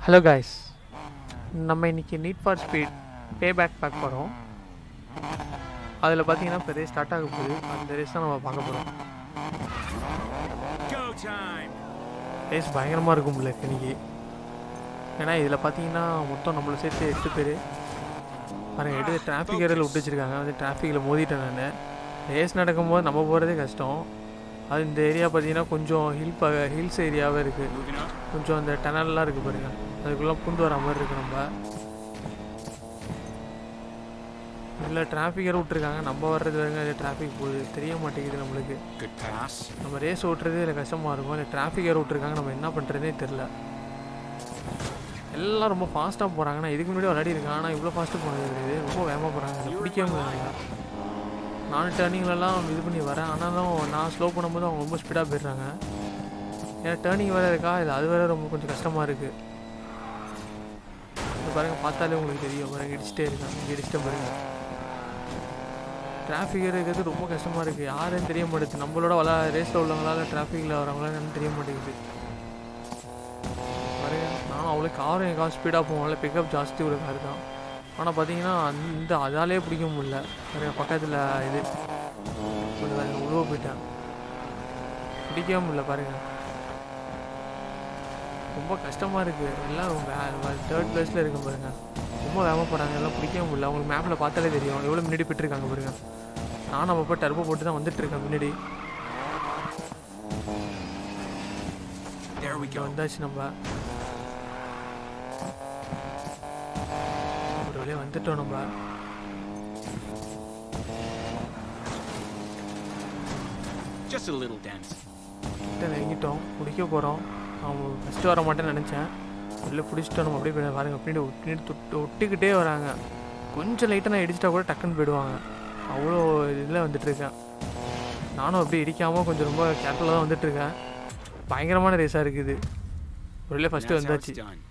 Hello guys நம்ம இன்னைக்கு need for speed payback பார்க்க போகிறோம் அதில் பார்த்தீங்கன்னா இப்போ ரேஸ் ஸ்டார்ட் ஆக போகுது அந்த ரேஸ் தான் நம்ம பார்க்க போகிறோம் Go time! ரேஸ் பயங்கரமாக இருக்கும் போல இருக்கு இன்னைக்கு ஏன்னா இதில் பார்த்தீங்கன்னா மொத்தம் நம்மளை சேர்த்து எட்டு பேர் பாருங்க எட்டு டிராஃபிக் ஏரியாவில் விட்டு வச்சிருக்காங்க வந்து டிராஃபிக்கில் மோதிட்டேன் நான் ரேஸ் நடக்கும்போது நம்ம போகிறதே கஷ்டம் அது இந்த ஏரியா பார்த்தீங்கன்னா கொஞ்சம் ஹில் ப ஹில்ஸ் ஏரியாவே இருக்குது Moving up. கொஞ்சம் அந்த டனல்லாம் இருக்குது பாருங்க அதுக்குள்ளே பூந்து வர மாதிரி இருக்குது நம்ம இல்லை டிராஃபிக்கரை விட்ருக்காங்க நம்ம வர்றது வரைக்கும் அது டிராஃபிக் போகுது தெரிய மாட்டேங்குது நம்மளுக்கு Good pass. நம்ம ரேஸ் ஓட்டுறதே இல்லை கஷ்டமாக இருக்கும் இல்லை டிராஃபிக்கரை விட்ருக்காங்க நம்ம என்ன பண்ணுறதுனே தெரில எல்லாம் ரொம்ப ஃபாஸ்ட்டாக போகிறாங்க நான் இதுக்கு முன்னாடி விளையாடி இருக்கேன் ஆனால் இவ்வளோ ஃபாஸ்ட்டு போனது கிடையாது ரொம்ப வேகமாக போகிறாங்க எனக்கு பிடிக்கவே முடியல நானும் டேர்னிங்லலாம் இது பண்ணி வரேன் ஆனாலும் நான் ஸ்லோ பண்ணும்போது அவங்க ரொம்ப ஸ்பீடாக போயிடுறாங்க ஏன்னா டேர்னிங் வேறு இருக்கா இது அது வேறு ரொம்ப கொஞ்சம் கஷ்டமாக இருக்குது இது பாருங்க பார்த்தாலே உங்களுக்கு தெரியும் பாருங்க இடிச்சிட்டே இருக்காங்க இங்கே இடிச்சிட்டே பாருங்க டிராஃபிக் இருக்கிறது ரொம்ப கஷ்டமாக இருக்குது யாருன்னு தெரிய மாட்டேங்குது நம்மளோட வள ரேஸில் உள்ளவங்களால டிராஃபிக்கில் வரவங்களால என்னன்னு தெரிய மாட்டேங்குது பாருங்க நானும் அவ்வளோ காரும் என் கார் ஸ்பீடாக போவோம்ல பிக்கப் ஜாஸ்தி ஒரு கார் தான் ஆனால் பார்த்தீங்கன்னா இந்த அதாலே பிடிக்க முடியல பாருங்க பக்கத்தில் இது கொஞ்சம் பாருங்க உழுவ போயிட்டேன் பிடிக்கவே முடியல பாருங்க ரொம்ப கஷ்டமாக இருக்குது எல்லாம் தேர்ட் பிளேஸில் இருக்கு பாருங்க ரொம்ப வேகமாக போகிறாங்க எல்லாம் பிடிக்கவே முடியல அவங்களுக்கு மேப்பில் பார்த்தாலே தெரியும் எவ்வளோ முன்னாடி போயிட்டுருக்காங்க பாருங்க நானும் அப்பப்போ டர்போ போட்டு தான் வந்துட்டு இருக்கேன் முன்னாடி There we இங்கே go. வந்தாச்சு நம்ம ஒரு வழியாக வந்துட்டோம் நம்ம Just a little dent. கிட்ட நெருங்கிட்டோம் பிடிக்க போகிறோம் அவங்க ஃபஸ்ட்டு வர மாட்டேன்னு நினச்சேன் உள்ளே பிடிச்சிட்டோம் நம்ம அப்படியே போய் பாருங்க பின்னாடி ஒட்டி தொட்டு ஒட்டிக்கிட்டே வராங்க கொஞ்சம் லைட்டாக நான் இடிச்சிட்டா கூட டக்குன்னு போயிடுவாங்க அவ்வளோ இதில் வந்துட்டுருக்கேன் நானும் அப்படியே இடிக்காமல் கொஞ்சம் ரொம்ப கேர்ஃபுல்லாக தான் வந்துட்டுருக்கேன் பயங்கரமான ரேஸாக இருக்குது ஒரு ஃபஸ்ட்டு That's how it's வந்தாச்சு done.